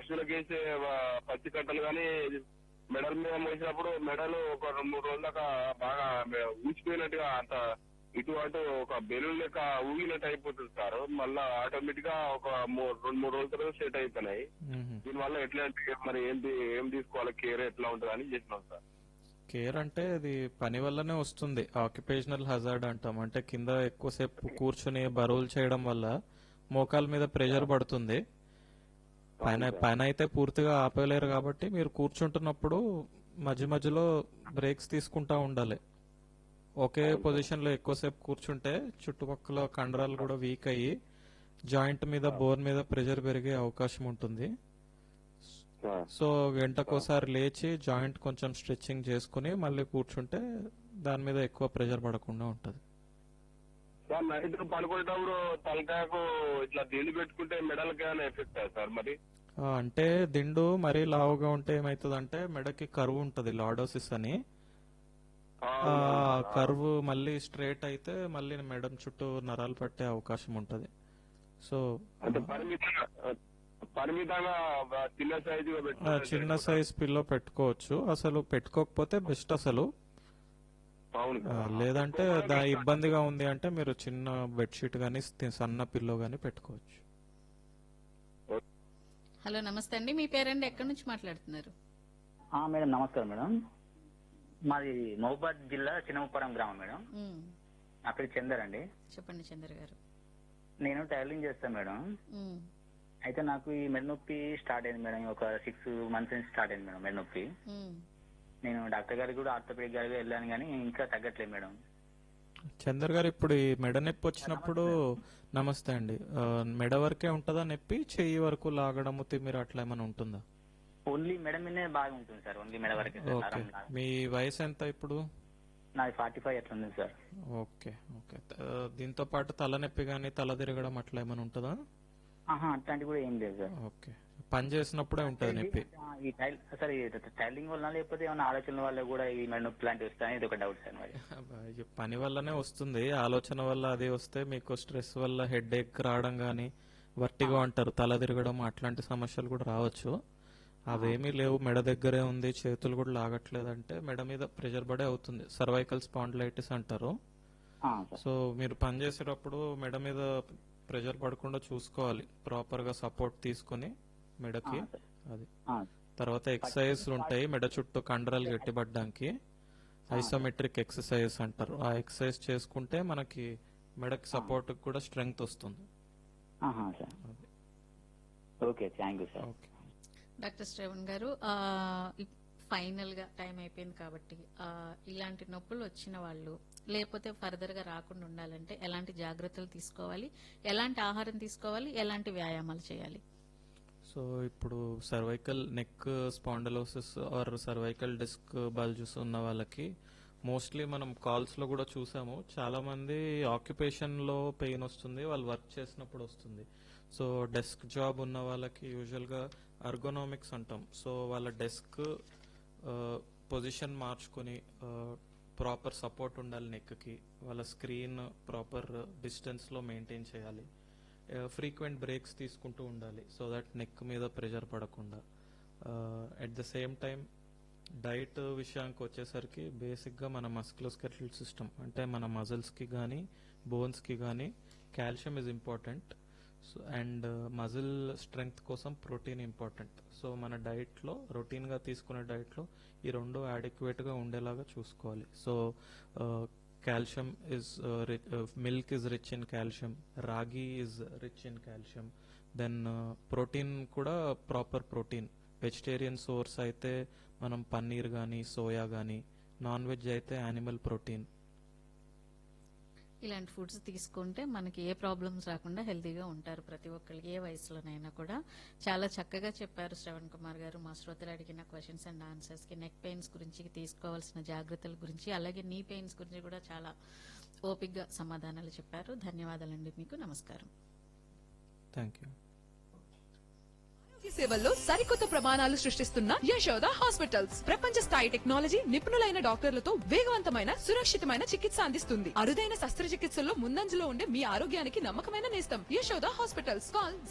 పశువులకు వేసే ఆ, పచ్చి కట్టలు కానీ మెడల్ మీద మోసినప్పుడు మెడలు ఒక రెండు మూడు రోజుల దాకా బాగా మె- ఊసిపోయినట్టుగా అంత ఇటు అటు ఒక బెలూన్ లెక్క ఊగినట్టు అయిపోతుంది సార్ మళ్ళా ఆటోమేటిక్ గా ఒక మూ- రెండు మూడు రోజుల తర్వాత సెట్ అయిపోయినాయి మ్మ్. దీనివల్ల ఎట్లా అంటే మరి ఏంటి ఏం తీసుకోవాలి కేర్ ఎట్లా ఉంటుంది అని చేసినాం సార్ కేర్ అంటే అది పని వల్లనే వస్తుంది ఆక్యుపేషనల్ హజార్డ్ అంటాం అంటే కింద ఎక్కువసేపు కూర్చుని బరువులు చేయడం వల్ల మోకాల మీద ప్రెషర్ పడుతుంది పైన పైన అయితే పూర్తిగా ఆపలేరు కాబట్టి మీరు కూర్చుంటున్నప్పుడు మధ్య మధ్యలో బ్రేక్స్ తీసుకుంటా ఉండాలి ఒకే పొజిషన్ లో ఎక్కువసేపు కూర్చుంటే చుట్టుపక్కల కండరాలు కూడా వీక్ అయ్యి జాయింట్ మీద బోన్ మీద ప్రెషర్ పెరిగే అవకాశం ఉంటుంది సార్ సో గంటకోసారి లేచి జాయింట్ కొంచెం స్ట్రెచ్చింగ్ చేసుకుని మళ్ళీ కూర్చుంటే దాని మీద ఎక్కువ ప్రెషర్ పడకుండా ఉంటది సార్ నైట్ పడుకునేటప్పుడు తలకాయకు ఇట్లా దిండు పెట్టుకుంటే మెడలకి ఏమైనా ఎఫెక్ట్ సార్ మరి ఆ, అంటే దిండు మరీ లావుగా ఉంటే ఏమైతుందంటే మెడకి కరువు ఉంటది లాడోసిస్ అని ఆ కర్వ్ మళ్ళీ స్ట్రేట్ అయితే మళ్ళీ మెడం చుట్టూ నరాలు పట్టే అవకాశం ఉంటది సో అంటే పరిమితంగా పరిమితంగా చిన్న సైజుగా ఆ, పెట్టుకుంటే చిన్న సైజ్ పిల్లో పెట్టుకోవచ్చు అసలు పెట్టుకోకపోతే బెస్ట్ అసలు అవును ఆ, సార్. లేదంటే దా ఇబ్బందిగా ఉంది అంటే మీరు చిన్న బెడ్షీట్ గానీ sti- సన్న పిల్లో గానీ పెట్టుకోవచ్చు హలో నమస్తే అండి మీ పేరండి ఎక్కడి నుంచి మాట్లాడుతున్నారు ఆ, మేడం నమస్కారం మేడం మాది మహబాద్ జిల్లా చిన్నముప్పరం గ్రామం మేడం ఉమ్, నా పేరు చందర్ అండి చెప్పండి చంద్ర గారు నేను టైలరింగ్ చేస్తాను మేడం ఉమ్, అయితే నాకు ఈ మెడ నొప్పి స్టార్ట్ అయింది మేడం ఒక సిక్స్ మంత్స్ నుంచి స్టార్ట్ అయింది మేడం మెడ నొప్పి ఉమ్. నేను డాక్టర్ గారికి కూడా ఆర్థోపెడిక్ గారికి వెళ్ళాను కానీ ఇంకా తగ్గట్లేదు మేడం చందర్ గారు ఇప్పుడు ఈ మెడ నొప్పి వచ్చినప్పుడు నమస్తే అండి ఆ, మెడ వరకే ఉంటుందా నొప్పి చెయ్యి వరకు లాగడము తిమ్మిరి అట్లా ఏమైనా ఉంటుందా ఓన్లీ మెడ మీదనే బాగా ఉంటుంది సార్ ఓన్లీ మెడ వరకే సార్ ఓకే నరం కాదు. మీ వయసు ఎంత ఇప్పుడు నాది ఫార్టీ ఫైవ్ ఎట్లా ఉంది సార్ ఓకే ఓకే ఆ, దీంతో పాటు తలనొప్పి కానీ తల తిరగడం అట్లా ఏమైనా ఉంటుందా ఆహా అట్లాంటివి కూడా ఏం లేదు సార్ ఓకే పని చేసినప్పుడే ఉంటుంది నొప్పి ఆ, ఈ టైల్ సార్ ఈ టైలింగ్ వల్ల లేకపోతే ఏమైనా ఆలోచనల వల్ల కూడా ఈ మెడ నొప్పి లాంటివి వస్తాయని ఇది ఒక డౌట్ సార్ మరి ఈ పని వల్లనే వస్తుంది ఆలోచన వల్ల అది వస్తే మీకు స్ట్రెస్ వల్ల హెడ్ ఎక్ రావడం కానీ వర్టిగో అంటారు తల తిరగడం అట్లాంటి సమస్యలు కూడా రావచ్చు అవేమీ లేవు మెడ దగ్గరే ఉంది చేతులు కూడా లాగట్లేదంటే మెడ మీద ప్రెషర్ పడే అవుతుంది సర్వైకల్ స్పాండిలైటిస్ అంటారు ఆ, సార్ సో మీరు పని చేసేటప్పుడు మెడ మీద ప్రెషర్ పడకుండా చూసుకోవాలి ప్రాపర్ గా సపోర్ట్ తీసుకుని మెడకి ఆ, సార్. అది ఆ, తర్వాత ఎక్సర్సైజ్ ఉంటాయి మెడ చుట్టూ కండరాలు గట్టిపడడానికి ఐసోమెట్రిక్ ఎక్సర్సైజ్ అంటారు ఆ ఎక్సర్సైజ్ చేసుకుంటే మనకి మెడకి సపోర్ట్ కూడా స్ట్రెంగ్త్ వస్తుంది ఆహా, సార్ అది. Okay thank you sir okay doctor Shravan garu ఆ, ఇప్- ఫైనల్ గా టైం అయిపోయింది కాబట్టి ఆ, ఇలాంటి నొప్పులు వచ్చిన వాళ్ళు లేకపోతే ఫర్దర్ గా రాకుండా ఉండాలంటే ఎలాంటి జాగ్రత్తలు తీసుకోవాలి ఎలాంటి ఆహారం తీసుకోవాలి ఎలాంటి వ్యాయామాలు చేయాలి సో ఇప్పుడు cervical neck spondylosis or cervical disc bulges ఉన్న వాళ్ళకి మోస్ట్లీ మనం కాల్స్ లో కూడా చూసాము చాలా మంది ఆక్యుపేషన్ లో పెయిన్ వస్తుంది వాళ్ళు వర్క్ చేసినప్పుడు వస్తుంది సో డెస్క్ జాబ్ ఉన్న వాళ్ళకి యూజువల్ గా అర్గోనామిక్స్ అంటాం సో వాళ్ళ డెస్క్ పొజిషన్ మార్చుకొని ప్రాపర్ సపోర్ట్ ఉండాలి నెక్ కి వాళ్ళ స్క్రీన్ ప్రాపర్ డిస్టెన్స్ లో మెయింటైన్ చేయాలి ఫ్రీక్వెంట్ బ్రేక్స్ తీసుకుంటూ ఉండాలి సో దట్ నెక్ మీద ప్రెషర్ పడకుండా at the same time diet విషయానికి వచ్చేసరికి బేసిక్గా మన మస్కులోస్కెటల్ సిస్టమ్ అంటే మన మజిల్స్కి కానీ బోన్స్కి కానీ calcium is important so and muscle strength కోసం ప్రోటీన్ ఇంపార్టెంట్ సో మన డైట్లో రొటీన్గా తీసుకునే డైట్లో ఈ రెండు adequate-గా ఉండేలాగా చూసుకోవాలి so calcium is milk is rich in calcium ragi is rich in calcium then protein కూడా ప్రాపర్ ప్రోటీన్ వెజిటేరియన్ సోర్స్ అయితే మనం పన్నీర్ కానీ సోయా కానీ నాన్ వెజ్ అయితే యానిమల్ ప్రోటీన్ ఇలాంటి ఫుడ్స్ తీసుకుంటే మనకి ఏ ప్రాబ్లమ్స్ రాకుండా హెల్తీగా ఉంటారు ప్రతి ఒక్కరికి ఏ వయసులోనైనా కూడా చాలా చక్కగా చెప్పారు శ్రవణ్ కుమార్ గారు మా శ్రోతలు అడిగిన క్వశ్చన్స్ అండ్ ఆన్సర్స్ కి నెక్ పెయిన్స్ గురించి తీసుకోవాల్సిన జాగ్రత్తల గురించి అలాగే నీ పెయిన్స్ గురించి కూడా చాలా ఓపిక్గా సమాధానాలు చెప్పారు ధన్యవాదాలండి మీకు నమస్కారం థ్యాంక్ యూ ఆరోగ్య సేవల్లో సరికొత్త ప్రమాణాలు సృష్టిస్తున్న యశోద హాస్పిటల్స్ ప్రపంచ స్థాయి టెక్నాలజీ నిపుణులైన డాక్టర్లతో వేగవంతమైన సురక్షితమైన చికిత్స అందిస్తుంది అరుదైన శస్త్రచికిత్సల్లో ముందంజలో ఉండే మీ ఆరోగ్యానికి నమ్మకమైన నేస్తం యశోద హాస్పిటల్స్ కాల్